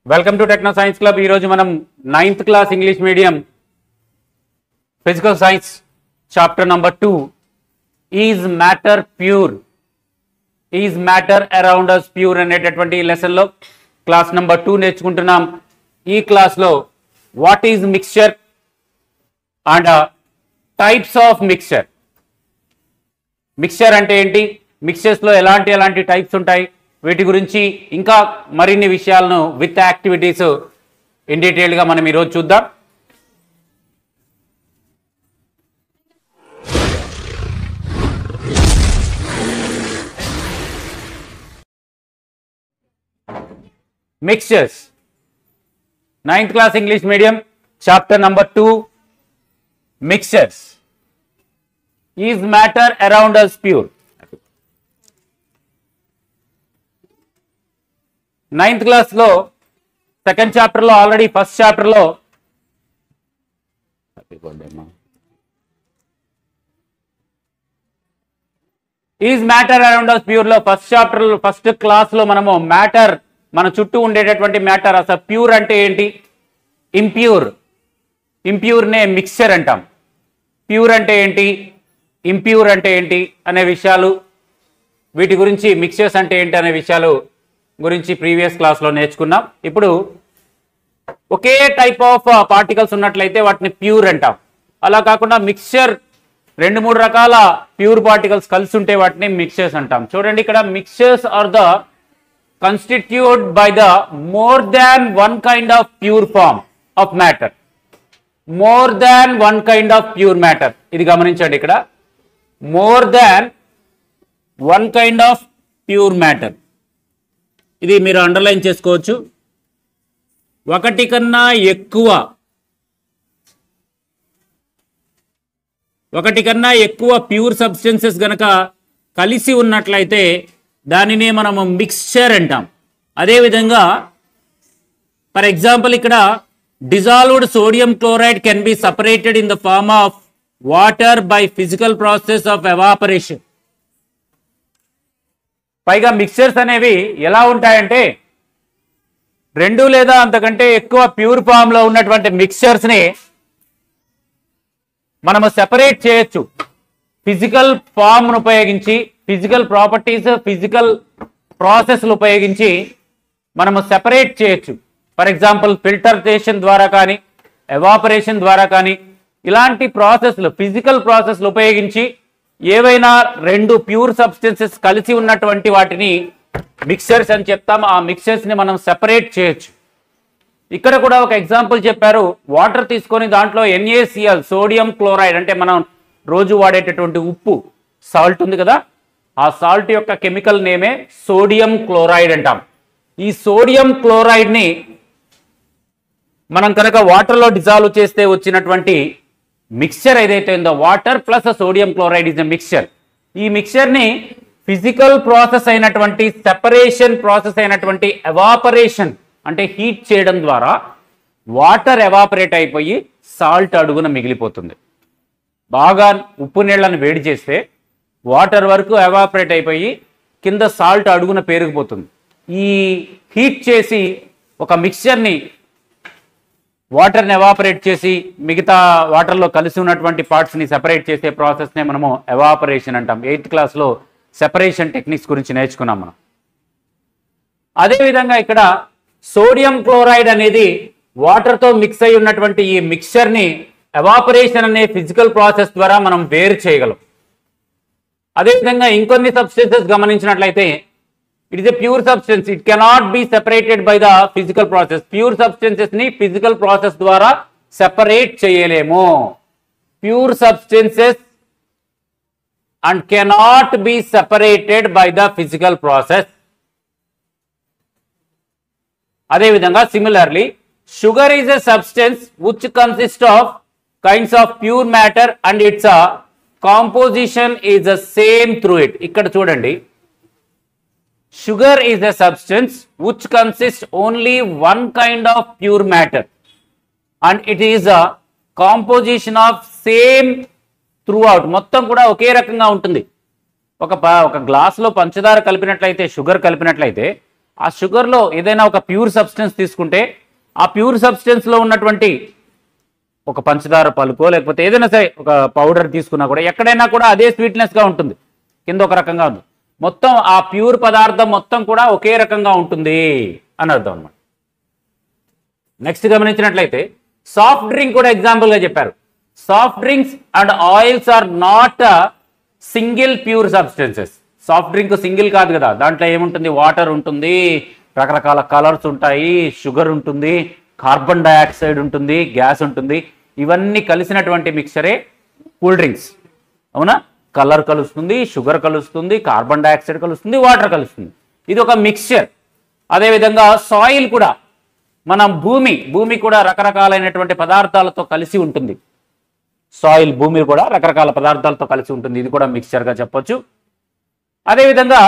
Welcome to techno science club ఈరోజు మనం ninth class English medium physical science chapter number two is matter pure is matter around us pure అనేటటువంటి లెసన్లో class number two నేర్చుకుంటున్నాం ఈ క్లాస్లో what is mixture and types of mixture mixture అంటే ఏంటి mixtures లో ఎలాంటి ఎలాంటి టైప్స్ ఉంటాయి వీటి గురించి ఇంకా మరిన్ని విషయాలను విత్ యాక్టివిటీస్ ఇన్ డీటెయిల్ గా మనం ఈరోజు చూద్దాం mixtures ninth class English medium chapter number two mixtures is matter around us pure ninth class లో సెకండ్ చాప్టర్ లో ఆల్రెడీ ఫస్ట్ చాప్టర్ లో is matter around us pure లో ఫస్ట్ చాప్టర్ ఫస్ట్ క్లాస్ లో మనము మ్యాటర్ మన చుట్టూ ఉండేటటువంటి matter అసలు ప్యూర్ అంటే ఏంటి ఇంప్యూర్ ఇంప్యూర్ నే మిక్స్చర్ అంటాం ప్యూర్ అంటే ఏంటి ఇంప్యూర్ అంటే ఏంటి అనే విషయాలు వీటి గురించి మిక్చర్స్ అంటే ఏంటి అనే విషయాలు గురించి ప్రీవియస్ క్లాస్లో నేర్చుకున్నాం ఇప్పుడు ఒకే టైప్ ఆఫ్ పార్టికల్స్ ఉన్నట్లయితే వాటిని ప్యూర్ అంటాం అలా కాకుండా మిక్స్చర్ రెండు మూడు రకాల ప్యూర్ పార్టికల్స్ కలిసి ఉంటే వాటిని మిక్చర్స్ అంటాం చూడండి ఇక్కడ mixtures are the constitute by the more than one kind of pure form of matter more than one kind of pure matter ఇది గమనించండి ఇక్కడ more than one kind of pure matter ఇది మీరు అండర్లైన్ చేసుకోవచ్చు ఒకటి కన్నా ఎక్కువ ఒకటి కన్నా ఎక్కువ ప్యూర్ సబ్స్టెన్సెస్ గనక కలిసి ఉన్నట్లయితే దానినే మనము మిక్స్చర్ అంటాం అదేవిధంగా ఫర్ ఎగ్జాంపుల్ ఇక్కడ dissolved sodium chloride can be separated in the form of water by physical process of evaporation పైగా మిక్చర్స్ అనేవి ఎలా ఉంటాయంటే రెండు లేదా అంతకంటే ఎక్కువ ప్యూర్ ఫామ్ లో ఉన్నటువంటి మిక్చర్స్ ని మనము సెపరేట్ చేయొచ్చు ఫిజికల్ ఫామ్ ఉపయోగించి ఫిజికల్ ప్రాపర్టీస్ ఫిజికల్ ప్రాసెస్లు ఉపయోగించి మనము సెపరేట్ చేయొచ్చు ఫర్ ఎగ్జాంపుల్ ఫిల్టర్టేషన్ ద్వారా కానీ ఎవాపరేషన్ ద్వారా కానీ ఇలాంటి ప్రాసెస్లు ఫిజికల్ ప్రాసెస్లు ఉపయోగించి ఏవైనా రెండు ప్యూర్ సబ్స్టెన్సెస్ కలిసి ఉన్నటువంటి వాటిని మిక్సర్స్ అని చెప్తాం ఆ మిక్సర్స్ ని మనం సెపరేట్ చేయొచ్చు ఇక్కడ కూడా ఒక ఎగ్జాంపుల్ చెప్పారు వాటర్ తీసుకొని దాంట్లో ఎన్ఏసిఎల్ సోడియం క్లోరైడ్ అంటే మనం రోజు వాడేటటువంటి ఉప్పు సాల్ట్ ఉంది కదా ఆ సాల్ట్ యొక్క కెమికల్ నేమే సోడియం క్లోరైడ్ అంటాం ఈ సోడియం క్లోరైడ్ ని మనం కనుక వాటర్లో డిజాల్వ్ చేస్తే వచ్చినటువంటి మిక్స్చర్ ఏదైతే ఉందో water plus sodium chloride is a mixture ఈ మిక్స్చర్ ని ఫిజికల్ ప్రాసెస్ అయినటువంటి సెపరేషన్ ప్రాసెస్ అయినటువంటి ఎవాపరేషన్ అంటే హీట్ చేయడం ద్వారా వాటర్ ఎవాపరేట్ అయిపోయి సాల్ట్ అడుగున మిగిలిపోతుంది బాగా ఉప్పు నీళ్ళని వేడి చేస్తే వాటర్ వరకు ఎవాపరేట్ అయిపోయి కింద సాల్ట్ అడుగున పేరుకుపోతుంది ఈ హీట్ చేసి ఒక మిక్స్చర్ని వాటర్ని ఎవాపరేట్ చేసి మిగతా వాటర్లో కలిసి ఉన్నటువంటి పార్ట్స్ని సెపరేట్ చేసే ప్రాసెస్నే మనము ఎవాపరేషన్ అంటాం ఎయిత్ క్లాస్లో సెపరేషన్ టెక్నిక్స్ గురించి నేర్చుకున్నాం మనం అదేవిధంగా ఇక్కడ సోడియం క్లోరైడ్ అనేది వాటర్తో మిక్స్ అయి ఉన్నటువంటి ఈ మిక్స్చర్ని ఎవాపరేషన్ అనే ఫిజికల్ ప్రాసెస్ ద్వారా మనం వేరు చేయగలం అదేవిధంగా ఇంకొన్ని సబ్స్టెన్సెస్ గమనించినట్లయితే it is a pure substance it cannot be separated by the physical process pure substances ని ఫిజికల్ ప్రాసెస్ ద్వారా సెపరేట్ చేయలేము pure substances and cannot be separated by the physical process అదేవిధంగా similarly sugar is a substance which consist of kinds of pure matter and its composition is the same through it ఇక్కడ చూడండి sugar is a substance which consist only one kind of pure matter and it is a composition of same throughout మొత్తం కూడా ఒకే రకంగా ఉంటుంది ఒక ప- ఒక గ్లాసులో పంచదార కలిపినట్లయితే షుగర్ కలిపినట్లయితే ఆ షుగర్లో ఏదైనా ఒక ప్యూర్ సబ్స్టెన్స్ తీసుకుంటే ఆ ప్యూర్ సబ్స్టెన్స్లో ఉన్నటువంటి ఒక పంచదార పలుకో లేకపోతే ఏదైనా సరే ఒక పౌడర్ తీసుకున్నా కూడా ఎక్కడైనా కూడా అదే స్వీట్నెస్గా ఉంటుంది కింద ఒక రకంగా ఉంది మొత్తం ఆ ప్యూర్ పదార్థం మొత్తం కూడా ఒకే రకంగా ఉంటుంది అని అర్థం అనమాట నెక్స్ట్ గమనించినట్లయితే సాఫ్ట్ డ్రింక్ కూడా example గా చెప్పారు soft drinks and oils are not single pure substances soft drink single కాదు కదా దాంట్లో ఏముంటుంది వాటర్ ఉంటుంది రకరకాల కలర్స్ ఉంటాయి షుగర్ ఉంటుంది కార్బన్ డయాక్సైడ్ ఉంటుంది గ్యాస్ ఉంటుంది ఇవన్నీ కలిసినటువంటి మిక్చరే కూల్ డ్రింక్స్ అవునా కలర్ కలుస్తుంది షుగర్ కలుస్తుంది కార్బన్ డయాక్సైడ్ కలుస్తుంది వాటర్ కలుస్తుంది ఇది ఒక మిక్స్చర్ అదేవిధంగా సాయిల్ కూడా మన భూమి భూమి కూడా రకరకాలైనటువంటి పదార్థాలతో కలిసి ఉంటుంది సాయిల్ భూమి కూడా రకరకాల పదార్థాలతో కలిసి ఉంటుంది ఇది కూడా మిక్స్చర్గా చెప్పొచ్చు అదేవిధంగా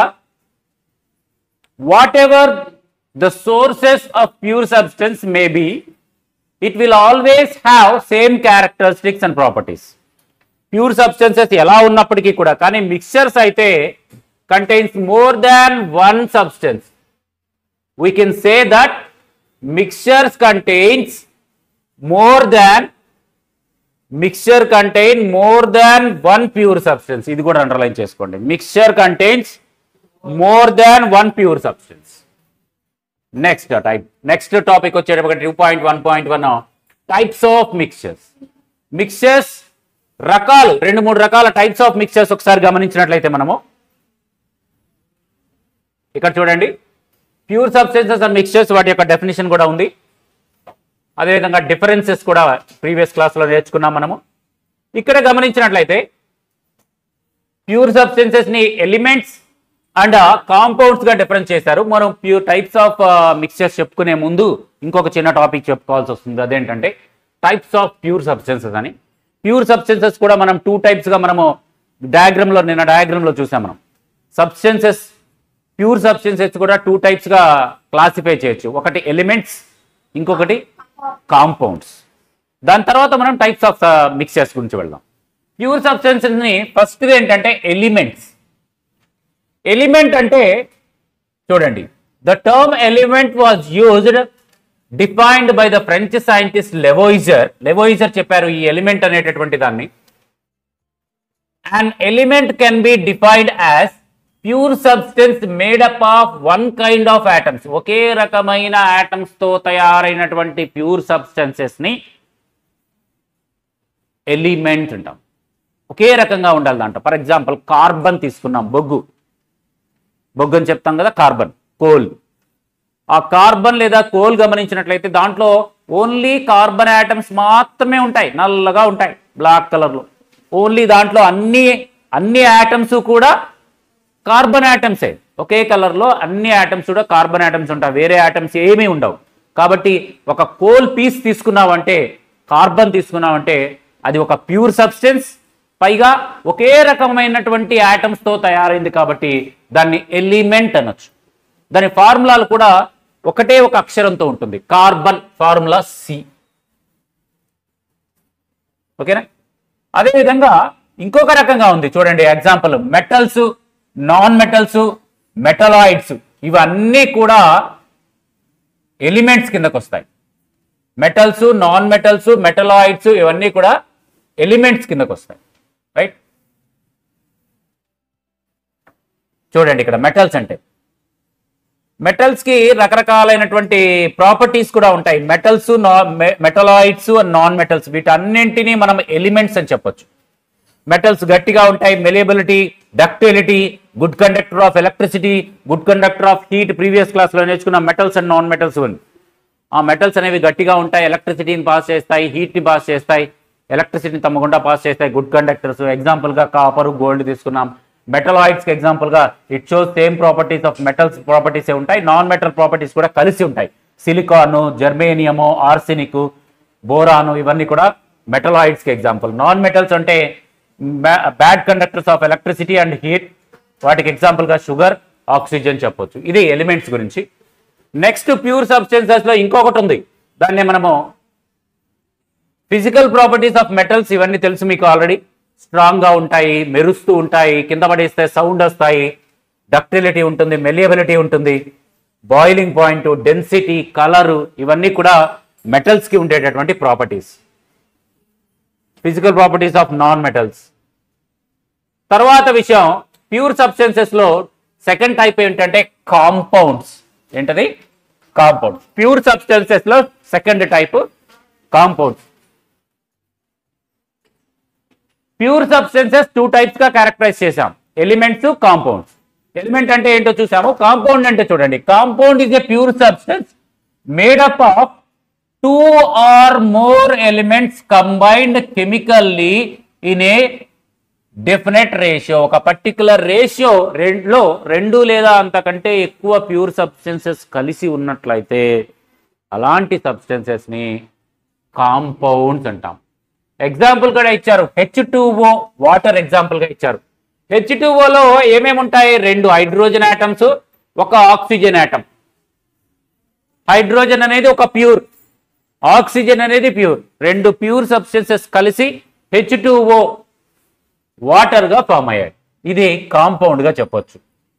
whatever the sources of pure substance may be it will always have same characteristics and properties pure substances ఎలా ఉన్నప్పటికీ కూడా కానీ మిక్చర్స్ అయితే contains more than one substance we can say that mixtures contains more than mixture contain more than one pure substance ఇది కూడా underline చేసుకోండి mixture contains more than one pure substance next type next topic వచ్చేటప్పటికి two point one point one types of mixtures mixtures రకాలు రెండు మూడు రకాల types of mixtures ఒకసారి గమనించినట్లయితే మనము ఇక్కడ చూడండి ప్యూర్ సబ్స్టెన్సెస్ అండ్ మిక్చర్స్ వాటి యొక్క డెఫినేషన్ కూడా ఉంది అదేవిధంగా డిఫరెన్సెస్ కూడా ప్రీవియస్ క్లాస్లో నేర్చుకున్నాం మనము ఇక్కడ గమనించినట్లయితే ప్యూర్ సబ్స్టెన్సెస్ ని ఎలిమెంట్స్ అండ్ కాంపౌండ్స్ గా డిఫరెన్స్ చేశారు మనం ప్యూర్ టైప్స్ ఆఫ్ మిక్చర్స్ చెప్పుకునే ముందు ఇంకొక చిన్న టాపిక్ చెప్పుకోవాల్సి వస్తుంది అదేంటంటే టైప్స్ ఆఫ్ ప్యూర్ సబ్స్టెన్సెస్ అని ప్యూర్ సబ్స్టెన్సెస్ కూడా మనం టూ టైప్స్ గా మనము diagram లో నిన్న diagram లో చూసాం మనం సబ్స్టెన్సెస్ ప్యూర్ సబ్స్టెన్సెస్ కూడా టూ టైప్స్ గా క్లాసిఫై చేయొచ్చు ఒకటి ఎలిమెంట్స్ ఇంకొకటి కాంపౌండ్స్ దాని తర్వాత మనం టైప్స్ ఆఫ్ మిక్చర్స్ గురించి వెళ్దాం ప్యూర్ సబ్స్టెన్సెస్ ని ఫస్ట్ ఏంటంటే ఎలిమెంట్స్ ఎలిమెంట్ అంటే చూడండి the term element was used defined by the French scientist Lavoisier Lavoisier చెప్పారు ఈ ఎలిమెంట్ అనేటటువంటి దాన్ని an element can be defined as pure substance made up of one kind of atoms ఒకే రకమైన atoms తో తయారైనటువంటి pure substances ని element అంటాం ఒకే రకంగా ఉండాలి దాంట్లో ఫర్ ఎగ్జాంపుల్ కార్బన్ తీసుకున్నాం బొగ్గు బొగ్గు అని చెప్తాం కదా కార్బన్ కోల్ ఆ కార్బన్ లేదా కోల్ గమనించినట్లయితే దాంట్లో ఓన్లీ కార్బన్ యాటమ్స్ మాత్రమే ఉంటాయి నల్లగా ఉంటాయి బ్లాక్ కలర్లో ఓన్లీ దాంట్లో అన్ని అన్ని యాటమ్స్ కూడా కార్బన్ యాటమ్సే ఒకే కలర్లో అన్ని యాటమ్స్ కూడా కార్బన్ యాటమ్స్ ఉంటాయి వేరే యాటమ్స్ ఏమీ ఉండవు కాబట్టి ఒక కోల్ పీస్ తీసుకున్నావంటే కార్బన్ తీసుకున్నావంటే అది ఒక ప్యూర్ సబ్స్టెన్స్ పైగా ఒకే రకమైనటువంటి atoms తో తయారైంది కాబట్టి దాన్ని ఎలిమెంట్ అనొచ్చు దాని ఫార్ములాలు కూడా ఒకటే ఒక అక్షరంతో ఉంటుంది కార్బన్ ఫార్ములా సి ఓకేనా అదేవిధంగా ఇంకొక రకంగా ఉంది చూడండి example metals non metals metalloids ఇవన్నీ కూడా ఎలిమెంట్స్ కిందకు వస్తాయి మెటల్స్ నాన్ మెటల్స్ మెటలాయిడ్స్ ఇవన్నీ కూడా ఎలిమెంట్స్ కిందకు వస్తాయి రైట్ చూడండి ఇక్కడ మెటల్స్ అంటే మెటల్స్ కి రకరకాలైనటువంటి ప్రాపర్టీస్ కూడా ఉంటాయి metals metalloids and non metals వీటన్నింటినీ మనం ఎలిమెంట్స్ అని చెప్పొచ్చు మెటల్స్ గట్టిగా ఉంటాయి malleability ductility good conductor of electricity good conductor of heat previous క్లాస్లో నేర్చుకున్న మెటల్స్ అండ్ నాన్ మెటల్స్ ఆ మెటల్స్ అనేవి గట్టిగా ఉంటాయి ఎలక్ట్రిసిటీని పాస్ చేస్తాయి హీట్ని పాస్ చేస్తాయి ఎలక్ట్రిసిటీని తమ గుండా పాస్ చేస్తాయి గుడ్ కండక్టర్స్ ఎగ్జాంపుల్గా కాపర్ గోల్డ్ తీసుకున్నాం మెటలాయిడ్స్కి ఎగ్జాంపుల్గా it shows same properties of metals properties ఉంటాయి నాన్ మెటల్ ప్రాపర్టీస్ కూడా కలిసి ఉంటాయి సిలికాను జర్మేనియము ఆర్సినిక్ బోరాను ఇవన్నీ కూడా మెటలాయిడ్స్కి ఎగ్జాంపుల్ నాన్ మెటల్స్ అంటే bad conductors of electricity and heat వాటికి ఎగ్జాంపుల్గా షుగర్ ఆక్సిజన్ చెప్పొచ్చు ఇది ఎలిమెంట్స్ గురించి నెక్స్ట్ ప్యూర్ సబ్స్టెన్సెస్ లో ఇంకొకటి ఉంది దాన్ని మనము ఫిజికల్ ప్రాపర్టీస్ ఆఫ్ మెటల్స్ ఇవన్నీ తెలుసు మీకు ఆల్రెడీ స్ట్రాంగ్ గా ఉంటాయి మెరుస్తూ ఉంటాయి కింద పడేస్తే సౌండ్ వస్తాయి డక్టిలిటీ ఉంటుంది మెలియబిలిటీ ఉంటుంది బాయిలింగ్ పాయింట్ డెన్సిటీ కలరు ఇవన్నీ కూడా మెటల్స్కి ఉండేటటువంటి properties physical properties of non metals తర్వాత విషయం ప్యూర్ సబ్స్టెన్సెస్ లో సెకండ్ టైప్ ఏంటంటే కాంపౌండ్స్ ఏంటది కాంపౌండ్స్ ప్యూర్ సబ్స్టెన్సెస్ లో second type compounds pure substances two types గా క్యారెక్టరైజ్ చేశాం ఎలిమెంట్స్ కాంపౌండ్స్ ఎలిమెంట్ అంటే ఏంటో చూసాము కాంపౌండ్ అంటే చూడండి compound is a pure substance made up of two or more elements combined chemically in a definite ratio ఒక particular ratio రెండులో రెండు లేదా అంతకంటే ఎక్కువ ప్యూర్ సబ్స్టెన్సెస్ కలిసి ఉన్నట్లయితే అలాంటి సబ్స్టెన్సెస్ ని కాంపౌండ్స్ అంటాం ఎగ్జాంపుల్ కూడా ఇచ్చారు హెచ్ టూఓ వాటర్ ఎగ్జాంపుల్ గా ఇచ్చారు హెచ్ లో ఏమేమి ఉంటాయి రెండు హైడ్రోజన్ ఆటమ్స్ ఒక ఆక్సిజన్ ఆటమ్ హైడ్రోజన్ అనేది ఒక ప్యూర్ ఆక్సిజన్ అనేది ప్యూర్ రెండు ప్యూర్ సబ్స్టెన్సెస్ కలిసి హెచ్ టూఓ వాటర్ గా ఫామ్ అయ్యాయి ఇది కాంపౌండ్ గా చెప్పొచ్చు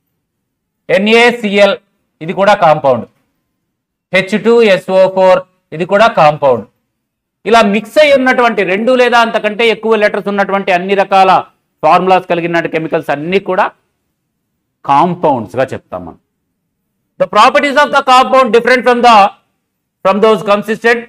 ఎన్ఏసిఎల్ ఇది కూడా compound H two S O four ఇది కూడా కాంపౌండ్ ఇలా మిక్స్ అయి ఉన్నటువంటి రెండు లేదా అంతకంటే ఎక్కువ లెటర్స్ ఉన్నటువంటి అన్ని రకాల ఫార్ములాస్ కలిగిన కెమికల్స్ అన్ని కూడా కాంపౌండ్స్ గా చెప్తాం మనం the properties of the compound different from the from those consistent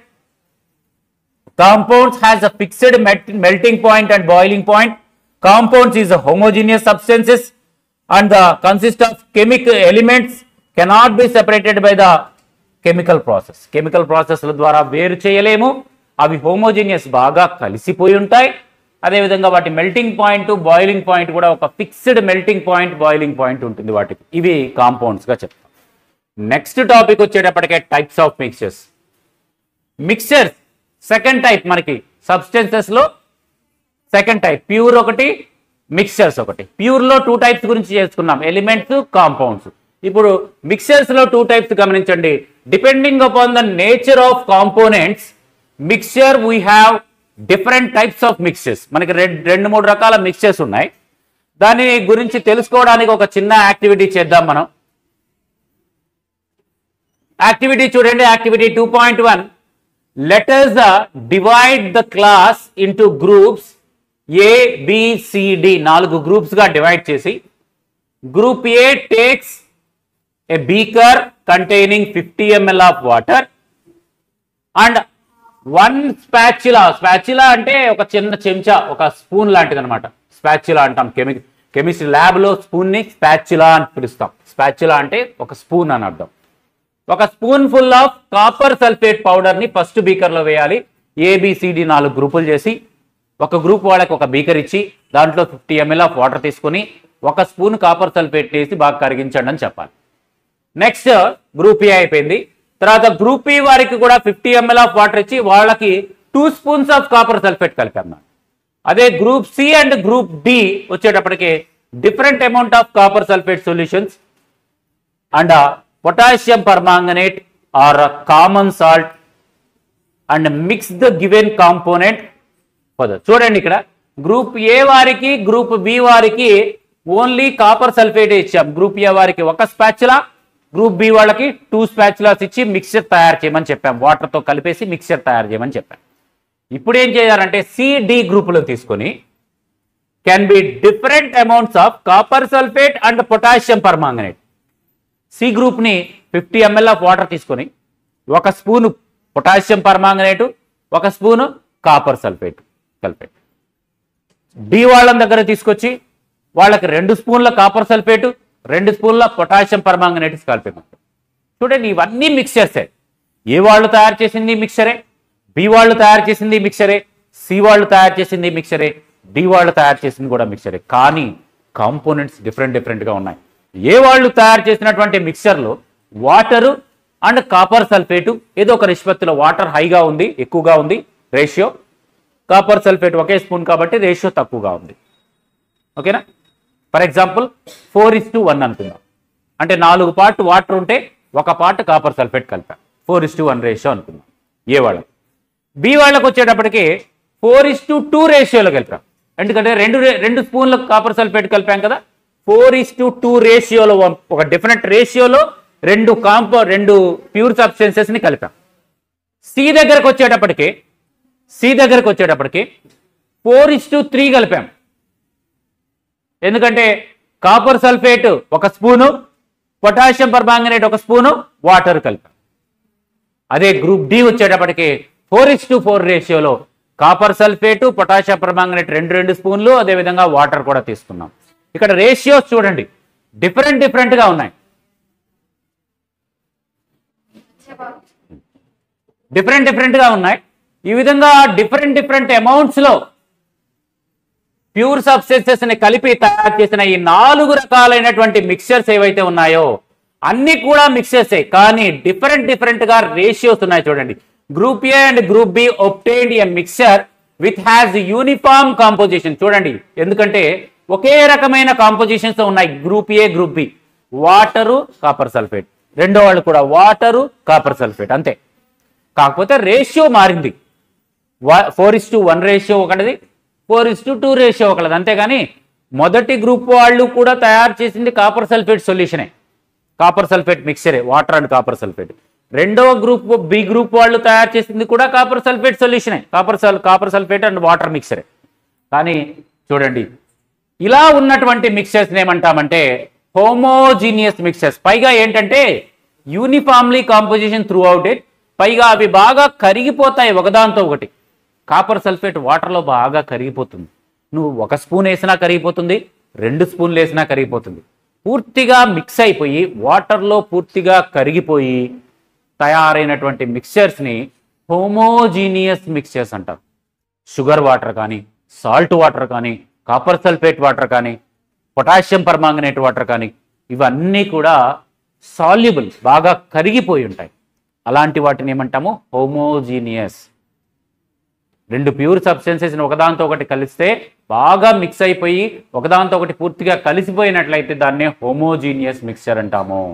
Compounds has a fixed met- melting point and boiling point. Compounds is a homogeneous substances and the consist of chemical elements cannot be separated by the chemical process. Chemical process ల ద్వారా వేరు చేయలేము అవి homogeneous బాగా కలిసిపోయి ఉంటాయి అదేవిధంగా వాటి మెల్టింగ్ పాయింట్ బాయిలింగ్ పాయింట్ కూడా ఒక fixed melting point boiling point ఉంటుంది వాటికి ఇవి కాంపౌండ్స్ గా చెప్తాం నెక్స్ట్ టాపిక్ వచ్చేటప్పటికే types of mixtures mixtures second type మనకి సబ్స్టెన్సెస్ లో సెకండ్ టైప్ ప్యూర్ ఒకటి మిక్చర్స్ ఒకటి ప్యూర్ లో టూ టైప్స్ గురించి చేసుకున్నాం ఎలిమెంట్స్ కాంపౌండ్స్ ఇప్పుడు మిక్చర్స్ లో టూ టైప్స్ గమనించండి depending upon the nature of components mixture we have different types of mixtures మనకి రెండు రెండు మూడు రకాల మిక్చర్స్ ఉన్నాయి దాని గురించి తెలుసుకోవడానికి ఒక చిన్న యాక్టివిటీ చేద్దాం మనం యాక్టివిటీ చూడండి activity two point one let us uh, divide the class into groups A, B, C, D నాలుగు గ్రూప్స్ గా డివైడ్ చేసి group A takes a beaker containing fifty ML of water and one spatula spatula అంటే ఒక చిన్న చెంచా ఒక spoon లాంటిది అనమాట స్పాచులా అంటాం కెమి కెమిస్ట్రీ ల్యాబ్ లో స్పూన్ ని స్పాచులా అని పిలుస్తాం స్పాచులా అంటే ఒక స్పూన్ అని అర్థం ఒక spoon full of copper sulphate powder ని ఫస్ట్ బీకర్ లో వేయాలి ఏబిసిడి నాలుగు గ్రూపులు చేసి ఒక గ్రూప్ వాళ్ళకి ఒక బీకర్ ఇచ్చి దాంట్లో ఫిఫ్టీ ఎంఎల్ ఆఫ్ వాటర్ తీసుకొని ఒక స్పూన్ కాపర్ సల్ఫేట్ వేసి బాగా కరిగించండి అని చెప్పాలి నెక్స్ట్ గ్రూప్ ఏ అయిపోయింది తర్వాత గ్రూప్ ఈ వారికి కూడా ఫిఫ్టీ ఎంఎల్ ఆఫ్ వాటర్ ఇచ్చి వాళ్ళకి two spoons of copper sulphate కలిపాం అదే group C and group D వచ్చేటప్పటికి different amount of copper sulphate solutions and potassium permanganate or common salt and mix the given component further చూడండి ఇక్కడ group A వారికి group B వారికి only copper sulphate ఇచ్చాం group A వారికి ఒక spatula group B వాళ్ళకి two spatulas ఇచ్చి mixture తయారు చేయమని చెప్పాం వాటర్ తో కలిపేసి మిక్చర్ తయారు చేయమని చెప్పాం ఇప్పుడు ఏం చేయాలంటే సిడి గ్రూపులో తీసుకొని can be different amounts of copper sulphate and potassium permanganate C group ని ఫిఫ్టీ ఎంఎల్ ఆఫ్ వాటర్ తీసుకొని ఒక స్పూను పొటాషియం పర్మాంగనేటు ఒక spoon copper sulphate sulphate D వాళ్ళ దగ్గర తీసుకొచ్చి వాళ్ళకి రెండు స్పూన్ల కాపర్ సల్ఫేటు రెండు స్పూన్ల పొటాషియం పర్మాంగనేట్స్ కలిపేమంటారు చూడండి ఇవన్నీ మిక్చర్సే ఏ వాళ్ళు తయారు చేసింది మిక్చరే బి వాళ్ళు తయారు చేసింది మిక్చరే సి వాళ్ళు తయారు చేసింది మిక్చరే డి వాళ్ళు తయారు చేసింది కూడా మిక్చరే కానీ కాంపోనెంట్స్ డిఫరెంట్ డిఫరెంట్ గా ఉన్నాయి ఏ వాళ్ళు తయారు చేసినటువంటి మిక్చర్లో వాటరు అండ్ కాపర్ సల్ఫేటు ఏదో ఒక నిష్పత్తిలో వాటర్ హైగా ఉంది ఎక్కువగా ఉంది రేషియో కాపర్ సల్ఫేట్ ఒకే స్పూన్ కాబట్టి రేషియో తక్కువగా ఉంది ఓకేనా for example four is to one అనుకుందాం అంటే నాలుగు పార్ట్ వాటర్ ఉంటే ఒక పార్ట్ కాపర్ సల్ఫేట్ కలిపాం four is to one ratio అనుకుందాం ఏ వాళ్ళకి బి వాళ్ళకి వచ్చేటప్పటికి ఫోర్ ఇస్ టు టూ రేషియోలో కలిపాం ఎందుకంటే రెండు రే- రెండు స్పూన్ల కాపర్ సల్ఫేట్ కలిపాం కదా ఫోర్ ఇస్ టు టూ రేషియోలో ఒక డిఫరెంట్ రేషియోలో రెండు కాంపో రెండు ప్యూర్ సబ్స్టెన్సెస్ ని కలిపాం సి దగ్గరకు వచ్చేటప్పటికి సి దగ్గరకు వచ్చేటప్పటికి ఫోర్ ఇస్ టు త్రీ కలిపాం ఎందుకంటే కాపర్ సల్ఫేట్ ఒక స్పూను పొటాషియం పర్మాంగనేట్ ఒక స్పూను వాటర్ కలిపాం అదే గ్రూప్ డి వచ్చేటప్పటికి ఫోర్ ఇస్ టు ఫోర్ రేషియోలో కాపర్ సల్ఫేట్ పొటాషియం పర్మాంగనేట్ రెండు రెండు స్పూన్లు అదేవిధంగా వాటర్ కూడా తీసుకున్నాం ఇక్కడ రేషియోస్ చూడండి డిఫరెంట్ డిఫరెంట్ గా ఉన్నాయి డిఫరెంట్ డిఫరెంట్ గా ఉన్నాయి ఈ విధంగా డిఫరెంట్ డిఫరెంట్ అమౌంట్స్ లో ప్యూర్ సబ్స్టెన్సెస్ ని కలిపి తయారు చేసిన ఈ నాలుగు రకాలైనటువంటి మిక్చర్స్ ఏవైతే ఉన్నాయో అన్ని కూడా మిక్స్ చేసాయి కానీ డిఫరెంట్ డిఫరెంట్ గా రేషియోస్ ఉన్నాయి చూడండి group A and group B obtained a mixture with has uniform composition చూడండి ఎందుకంటే ఒకే రకమైన కాంపోజిషన్స్ ఉన్నాయి group A group B water copper sulphate రెండో వాళ్ళు కూడా వాటరు కాపర్ సల్ఫేట్ అంతే కాకపోతే రేషియో మారింది four is to one ratio ఒకటిది four is to two ratio ఒకటిది అంతేగాని మొదటి గ్రూప్ వాళ్ళు కూడా తయారు చేసింది కాపర్ సల్ఫేట్ సొల్యూషనే కాపర్ సల్ఫేట్ మిక్చరే వాటర్ అండ్ కాపర్ సల్ఫేట్ రెండవ గ్రూప్ బి గ్రూప్ వాళ్ళు తయారు చేసింది కూడా కాపర్ సల్ఫేట్ సొల్యూషనే కాపర్ సల్ కాపర్ సల్ఫేట్ అండ్ వాటర్ మిక్చరే కానీ చూడండి ఇలా ఉన్నటువంటి మిక్చర్స్ ఏమంటామంటే హోమోజీనియస్ మిక్చర్స్ పైగా ఏంటంటే uniformly composition throughout it పైగా అవి బాగా కరిగిపోతాయి ఒకదాంతో ఒకటి కాపర్ సల్ఫేట్ వాటర్లో బాగా కరిగిపోతుంది నువ్వు ఒక స్పూన్ వేసినా కరిగిపోతుంది రెండు స్పూన్లు వేసినా కరిగిపోతుంది పూర్తిగా మిక్స్ అయిపోయి వాటర్లో పూర్తిగా కరిగిపోయి తయారైనటువంటి మిక్చర్స్ని హోమోజీనియస్ మిక్చర్స్ అంటారు షుగర్ వాటర్ కానీ సాల్ట్ వాటర్ కానీ కాపర్ సల్ఫేట్ వాటర్ కానీ పొటాషియం పర్మాంగనేట్ వాటర్ కానీ ఇవన్నీ కూడా సాల్యుబుల్ బాగా కరిగిపోయి ఉంటాయి అలాంటి వాటిని ఏమంటాము హోమోజీనియస్ రెండు ప్యూర్ సబ్స్టెన్సెస్ని ఒకదాంతో ఒకటి కలిస్తే బాగా మిక్స్ అయిపోయి ఒకదాంతో ఒకటి పూర్తిగా కలిసిపోయినట్లయితే దాన్నే హోమోజీనియస్ మిక్చర్ అంటాము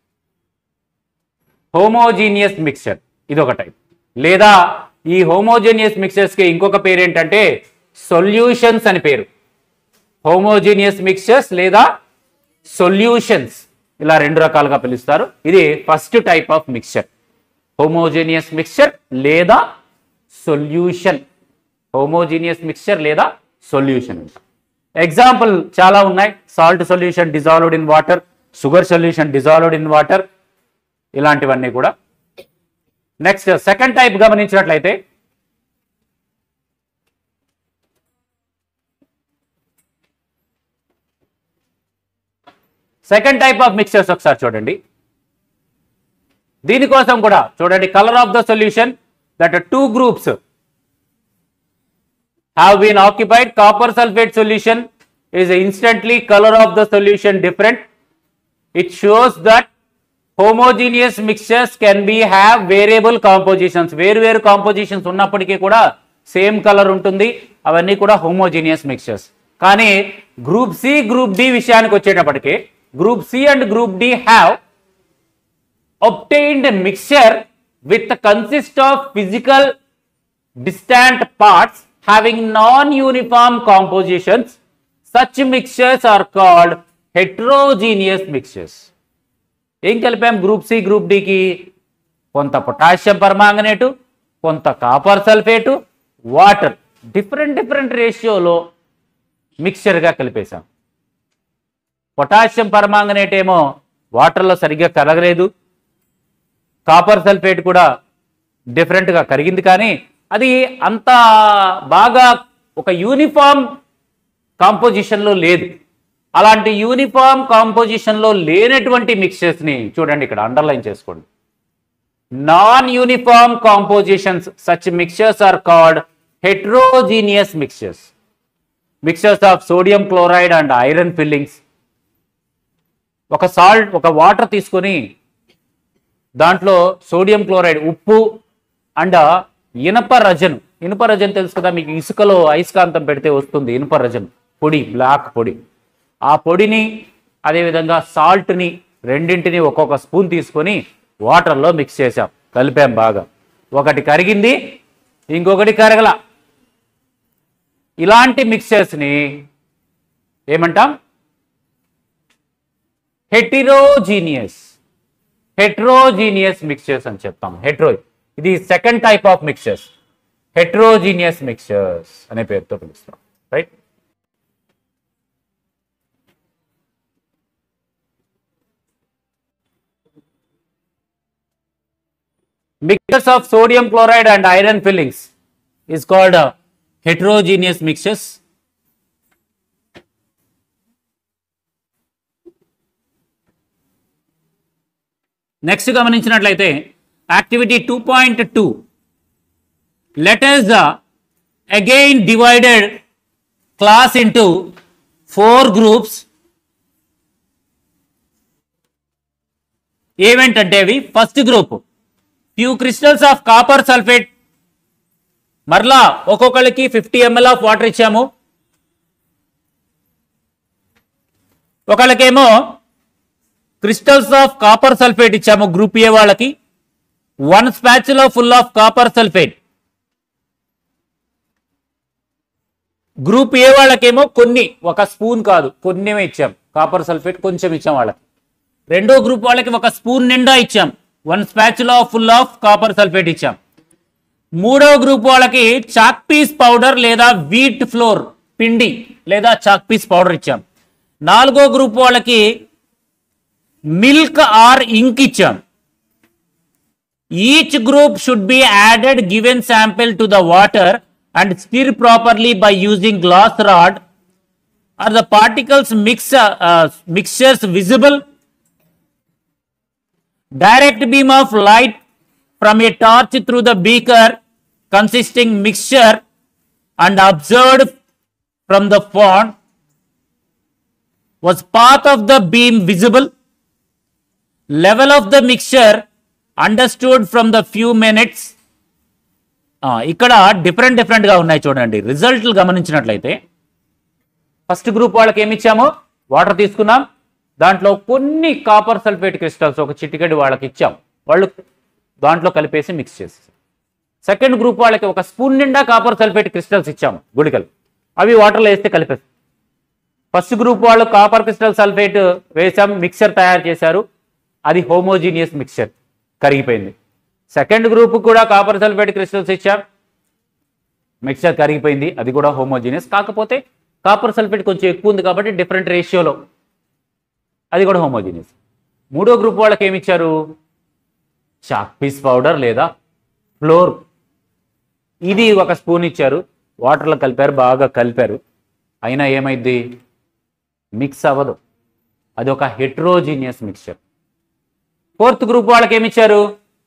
హోమోజీనియస్ మిక్చర్ ఇదొక టైప్ లేదా ఈ హోమోజీనియస్ మిక్చర్స్కి ఇంకొక పేరు ఏంటంటే సొల్యూషన్స్ అని పేరు హోమోజీనియస్ మిక్చర్స్ లేదా సొల్యూషన్స్ ఇలా రెండు రకాలుగా పిలుస్తారు ఇది first type of mixture homogeneous mixture లేదా సొల్యూషన్ హోమోజీనియస్ మిక్చర్ లేదా సొల్యూషన్ ఎగ్జాంపుల్ చాలా ఉన్నాయి salt solution dissolved in water sugar solution dissolved in water ఇలాంటివన్నీ కూడా నెక్స్ట్ సెకండ్ టైప్ గమనించినట్లయితే సెకండ్ టైప్ ఆఫ్ మిక్చర్స్ ఒకసారి చూడండి దీనికోసం కూడా చూడండి colour of the solution that two groups have been occupied copper sulphate solution is instantly color of the solution different it shows that homogeneous mixtures can be have variable compositions వేరు వేరు compositions ఉన్నప్పటికీ కూడా same colour ఉంటుంది అవన్నీ కూడా homogeneous mixtures కానీ group C group D విషయానికి వచ్చేటప్పటికి group C and group D have obtained a mixture with the consist of physical distant parts having non-uniform compositions. Such mixtures are called heterogeneous mixtures. ఏం కలిపాం group C group డికి కొంత potassium permanganate కొంత copper sulphate water different different రేషియోలో మిక్చర్గా కలిపేశాం potassium permanganate ఏమో వాటర్లో సరిగ్గా కరగలేదు కాపర్ సల్ఫేట్ కూడా డిఫరెంట్గా కరిగింది కానీ అది అంత బాగా ఒక యూనిఫామ్ కాంపోజిషన్లో లేదు అలాంటి యూనిఫామ్ కాంపోజిషన్లో లేనటువంటి మిక్చర్స్ని చూడండి ఇక్కడ అండర్లైన్ చేసుకోండి non uniform compositions such mixtures are called heterogeneous mixtures mixtures of sodium chloride and iron fillings ఒక సాల్ట్ ఒక వాటర్ తీసుకొని దాంట్లో సోడియం క్లోరైడ్ ఉప్పు అండ్ ఇనప రజను ఇనుప రజన్ తెలుసు కదా మీకు ఇసుకలో అయస్కాంతం పెడితే వస్తుంది ఇనుప రజన్ పొడి బ్లాక్ పొడి ఆ పొడిని అదేవిధంగా సాల్ట్ని రెండింటిని ఒక్కొక్క స్పూన్ తీసుకొని వాటర్లో మిక్స్ చేసాం కలిపాం బాగా ఒకటి కరిగింది ఇంకొకటి కరగల ఇలాంటి మిక్చర్స్ని ఏమంటాం హెటిరోజీనియస్ హెట్రోజీనియస్ మిక్చర్స్ అని చెప్తాం హెట్రో ఇది second type of mixtures heterogeneous mixtures అనే పేరుతో పిలుస్తాం right mixtures of sodium chloride and iron fillings is called uh, heterogeneous mixtures. Next గమనించినట్లయితే activity two point two letters again divided class into four groups ఏమేంటంటే అవి first group few crystals of copper sulphate మరలా ఒక్కొక్కరికి fifty ML of water ఇచ్చాము ఒకళ్ళకేమో crystals of copper sulphate ఇచ్చాము group A వాళ్ళకి one spatula full of copper sulphate group A వాళ్ళకేమో కొన్ని ఒక స్పూన్ కాదు కొన్ని ఇచ్చాం కాపర్ సల్ఫేట్ కొంచెం ఇచ్చాం వాళ్ళకి రెండో గ్రూప్ వాళ్ళకి ఒక స్పూన్ నిండా ఇచ్చాం one spatula full of copper sulphate ఇచ్చాం మూడో గ్రూప్ వాళ్ళకి చాక్ పీస్ పౌడర్ లేదా వీట్ ఫ్లోర్ పిండి లేదా చాక్ పీస్ పౌడర్ ఇచ్చాం నాలుగో గ్రూప్ వాళ్ళకి మిల్క్ ఆర్ ఇంక్ ఇచ్చాం each group should be added given sample to the water and stir properly by using glass rod or the particles mix mixtures visible direct beam of light from a torch through the beaker consisting mixture and observed from the pond was path of the beam visible level of the mixture understood from the few minutes ఆ, ఇక్కడ different different గా ఉన్నాయి చూడండి రిజల్ట్లు గమనించినట్లయితే first group వాళ్ళకి ఏమి ఇచ్చాము water తీసుకున్నాం దాంట్లో కొన్ని కాపర్ సల్ఫేట్ క్రిస్టల్స్ ఒక చిటికెడు వాళ్ళకి ఇచ్చాం వాళ్ళు దాంట్లో కలిపేసి మిక్స్ చేసి సెకండ్ గ్రూప్ వాళ్ళకి ఒక స్పూన్ నిండా కాపర్ సల్ఫేట్ క్రిస్టల్స్ ఇచ్చాము గుళికలు అవి వాటర్లో వేస్తే కలిపేస్తాం ఫస్ట్ గ్రూప్ వాళ్ళు కాపర్ క్రిస్టల్ సల్ఫేట్ వేసాం మిక్చర్ తయారు చేశారు అది హోమోజీనియస్ మిక్చర్ కరిగిపోయింది సెకండ్ గ్రూప్ కూడా కాపర్ సల్ఫేట్ క్రిస్టల్స్ ఇచ్చాం మిక్చర్ కరిగిపోయింది అది కూడా హోమోజీనియస్ కాకపోతే కాపర్ సల్ఫేట్ కొంచెం ఎక్కువ ఉంది కాబట్టి డిఫరెంట్ రేషియోలో అది కూడా హోమోజీనియస్ మూడో గ్రూప్ వాళ్ళకి ఏమి ఇచ్చారు చాక్ పీస్ పౌడర్ లేదా ఫ్లోర్ ఇది ఒక స్పూన్ ఇచ్చారు వాటర్లో కలిపారు బాగా కలిపారు అయినా ఏమైంది మిక్స్ అవ్వదు అది ఒక హెట్రోజీనియస్ మిక్చర్ ఫోర్త్ గ్రూప్ వాళ్ళకి ఏమి ఇచ్చారు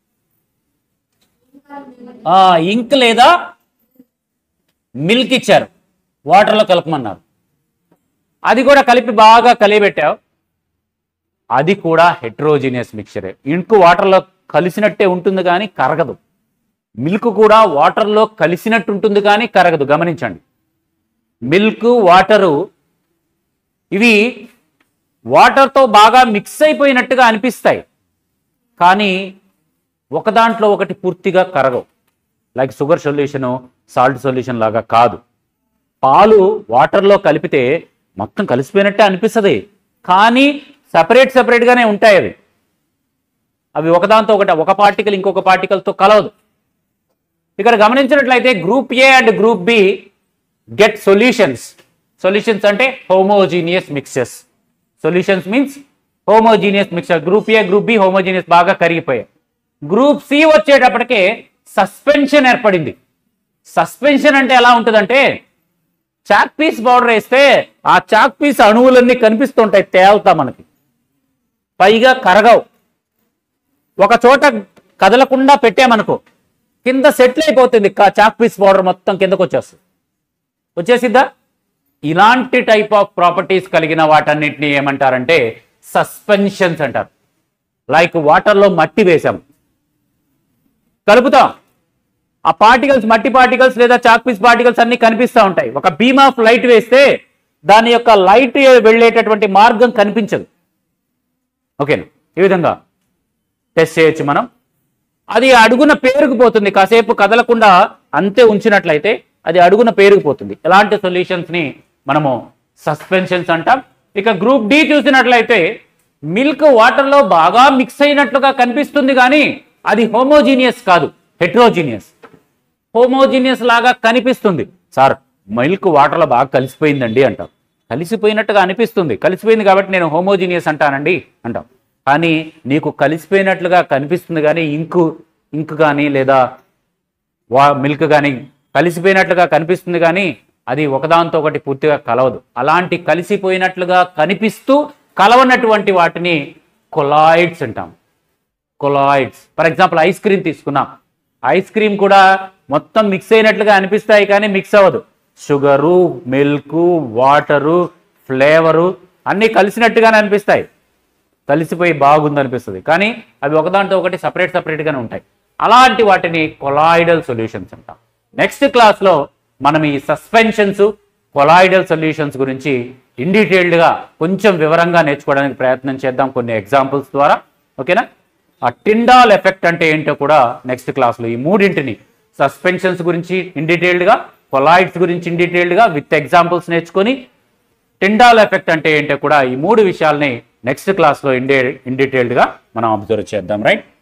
ఇంక్ లేదా మిల్క్ ఇచ్చారు వాటర్లో కలపమన్నారు అది కూడా కలిపి బాగా కలియబెట్టావు అది కూడా హెట్రోజీనియస్ మిక్చరే ఇంకు వాటర్లో కలిసినట్టే ఉంటుంది కానీ కరగదు మిల్క్ కూడా వాటర్లో కలిసినట్టు ఉంటుంది కానీ కరగదు గమనించండి మిల్క్ వాటరు ఇవి వాటర్తో బాగా మిక్స్ అయిపోయినట్టుగా అనిపిస్తాయి కానీ ఒక దాంట్లో ఒకటి పూర్తిగా కరగవు like sugar solution salt solution లాగా కాదు పాలు వాటర్లో కలిపితే మొత్తం కలిసిపోయినట్టే అనిపిస్తుంది కానీ సపరేట్ సపరేట్గానే ఉంటాయి అవి అవి ఒకదాంతో ఒకటి ఒక పార్టికల్ ఇంకొక పార్టికల్తో కలవదు ఇక్కడ గమనించినట్లయితే group A and group B get solutions solutions అంటే homogeneous mixes solutions means homogeneous mixer group A group B homogeneous బాగా కరిగిపోయాయి గ్రూప్ సి వచ్చేటప్పటికే సస్పెన్షన్ ఏర్పడింది సస్పెన్షన్ అంటే ఎలా ఉంటుందంటే చాక్ పీస్ పౌడర్ వేస్తే ఆ చాక్ పీస్ అణువులన్నీ కనిపిస్తుంటాయి తేలుతా మనకి పైగా కరగవు ఒక చోట కదలకుండా పెట్టామనుకో కింద సెటిల్ అయిపోతుంది కా- చాక్ పీస్ పౌడర్ మొత్తం కిందకు వచ్చేస్తుంది వచ్చేసిద్దా ఇలాంటి టైప్ ఆఫ్ ప్రాపర్టీస్ కలిగిన వాటన్నిటిని ఏమంటారంటే సస్పెన్షన్స్ అంటారు లైక్ వాటర్లో మట్టి వేసాం కలుపుతాం ఆ పార్టికల్స్ మట్టి పార్టికల్స్ లేదా చాక్ పీస్ పార్టికల్స్ అన్ని కనిపిస్తూ ఉంటాయి ఒక బీమ్ ఆఫ్ లైట్ వేస్తే దాని యొక్క లైట్ వెళ్ళేటటువంటి మార్గం కనిపించదు ఓకేనా ఈ విధంగా టెస్ట్ చేయొచ్చు మనం అది అడుగున పేరుకుపోతుంది కాసేపు కదలకుండా అంతే ఉంచినట్లయితే అది అడుగున పేరుకుపోతుంది ఎలాంటి సొల్యూషన్స్ ని మనము సస్పెన్షన్స్ అంటాం ఇక గ్రూప్ డి చూసినట్లయితే మిల్క్ వాటర్లో బాగా మిక్స్ అయినట్లుగా కనిపిస్తుంది కానీ అది హోమోజీనియస్ కాదు హెట్రోజీనియస్ హోమోజీనియస్ లాగా కనిపిస్తుంది సార్ మిల్క్ వాటర్లో బాగా కలిసిపోయిందండి అంటాం కలిసిపోయినట్టుగా అనిపిస్తుంది కలిసిపోయింది కాబట్టి నేను హోమోజీనియస్ అంటానండి అంటాం కానీ నీకు కలిసిపోయినట్లుగా కనిపిస్తుంది కానీ ఇంకు ఇంక్ కానీ లేదా వా మిల్క్ కానీ కలిసిపోయినట్లుగా కనిపిస్తుంది కానీ అది ఒకదాంతో ఒకటి పూర్తిగా కలవదు అలాంటి కలిసిపోయినట్లుగా కనిపిస్తూ కలవనటువంటి వాటిని కొలాయిడ్స్ అంటాం colloids for example ice cream తీసుకున్నాం ఐస్ క్రీమ్ కూడా మొత్తం మిక్స్ అయినట్లుగా అనిపిస్తాయి కానీ మిక్స్ అవ్వదు షుగరు మిల్క్ వాటరు ఫ్లేవరు అన్నీ కలిసినట్టుగానే అనిపిస్తాయి కలిసిపోయి బాగుంది అనిపిస్తుంది కానీ అవి ఒకదాంతో ఒకటి సపరేట్ సపరేట్గానే ఉంటాయి అలాంటి వాటిని కొలాయిడల్ సొల్యూషన్స్ అంటాం నెక్స్ట్ క్లాస్లో మనం ఈ సస్పెన్షన్స్ కొలాయిడల్ సొల్యూషన్స్ గురించి ఇన్ డీటెయిల్డ్గా కొంచెం వివరంగా నేర్చుకోవడానికి ప్రయత్నం చేద్దాం కొన్ని ఎగ్జాంపుల్స్ ద్వారా ఓకేనా ఆ టిండాల్ ఎఫెక్ట్ అంటే ఏంటో కూడా నెక్స్ట్ క్లాస్లో ఈ మూడింటిని సస్పెన్షన్స్ గురించి ఇన్ డీటెయిల్డ్గా కొలాయిడ్స్ గురించి ఇన్ డీటెయిల్డ్గా విత్ ఎగ్జాంపుల్స్ నేర్చుకొని టిండాల్ ఎఫెక్ట్ అంటే ఏంటో కూడా ఈ మూడు విషయాల్ని నెక్స్ట్ క్లాస్లో ఇన్ ఇన్ డీటెయిల్డ్గా మనం అబ్జర్వ్ చేద్దాం రైట్